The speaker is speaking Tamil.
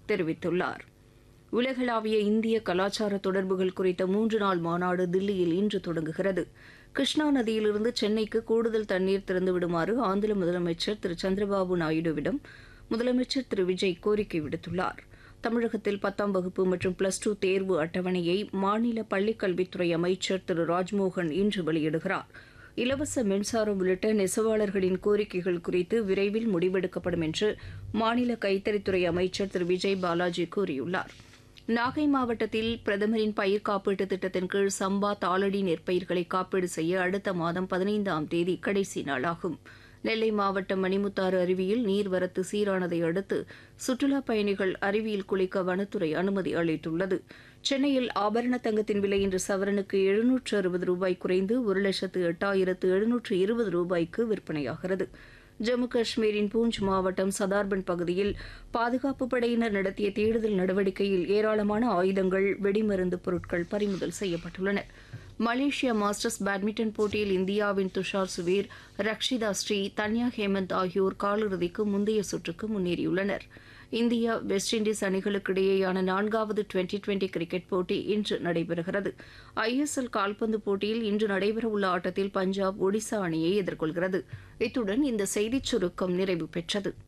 தெரிவித்துள்ளார் உலகளாவிய இந்திய கலாச்சார தொடர்புகள் குறித்த மூன்று நாள் மாநாடு தில்லியில் இன்று தொடங்குகிறது கிருஷ்ணா நதியிலிருந்து சென்னைக்கு கூடுதல் தண்ணீர் திறந்துவிடுமாறு ஆந்திர முதலமைச்சர் திரு சந்திரபாபு நாயுடுவிடம் முதலமைச்சர் திரு விஜய் கோரிக்கை விடுத்துள்ளார் தமிழகத்தில் பத்தாம் வகுப்பு மற்றும் பிளஸ் டூ தேர்வு அட்டவணையை மாநில பள்ளிக்கல்வித்துறை அமைச்சர் திரு ராஜ்மோகன் இன்று வெளியிடுகிறார் இலவச மின்சாரம் உள்ளிட்ட நெசவாளர்களின் கோரிக்கைகள் குறித்து விரைவில் முடிவெடுக்கப்படும் என்று மாநில கைத்தறித்துறை அமைச்சர் திரு விஜய் பாலாஜி கூறியுள்ளார் நாகை மாவட்டத்தில் பிரதமரின் பயிர் காப்பீட்டு திட்டத்தின் கீழ் சம்பா தாளடி நெற்பயிர்களை காப்பீடு செய்ய அடுத்த மாதம் பதினைந்தாம் தேதி கடைசி நாளாகும் நெல்லை மாவட்டம் மணிமுத்தாறு அருவியில் நீர்வரத்து சீரானதை அடுத்து சுற்றுலாப் பயணிகள் அருவியில் குளிக்க வனத்துறை அனுமதி அளித்துள்ளது சென்னையில் ஆபரண தங்கத்தின் விலை இன்று சவரனுக்கு எழுநூற்று அறுபது ரூபாய் குறைந்து ஒரு லட்சத்து எட்டாயிரத்து எழுநூற்று இருபது ரூபாய்க்கு விற்பனையாகிறது ஜம்மு காஷ்மீரின் பூஞ்ச் மாவட்டம் சதார்பன் பகுதியில் பாதுகாப்பு படையினர் நடத்திய தேடுதல் நடவடிக்கையில் ஏராளமான ஆயுதங்கள் வெடிமருந்து பொருட்கள் பறிமுதல் செய்யப்பட்டுள்ளன மலேசியா மாஸ்டர்ஸ் பேட்மிண்டன் போட்டியில் இந்தியாவின் துஷார் சுவீர் ரக்ஷிதா ஸ்ரீ தன்யா ஹேமந்த் ஆகியோர் காலிறுதிக்கு முந்தைய சுற்றுக்கு முன்னேறியுள்ளனர் இந்தியா வெஸ்ட் இண்டீஸ் அணிகளுக்கு இடையேயான நான்காவது டுவெண்டி டுவெண்டி கிரிக்கெட் போட்டி இன்று நடைபெறுகிறது ஐஎஸ்எல் கால்பந்து போட்டியில் இன்று நடைபெறவுள்ள ஆட்டத்தில் பஞ்சாப் ஒடிசா அணியை எதிர்கொள்கிறது இத்துடன் இந்த செய்திச் சுருக்கம் நிறைவு பெற்றது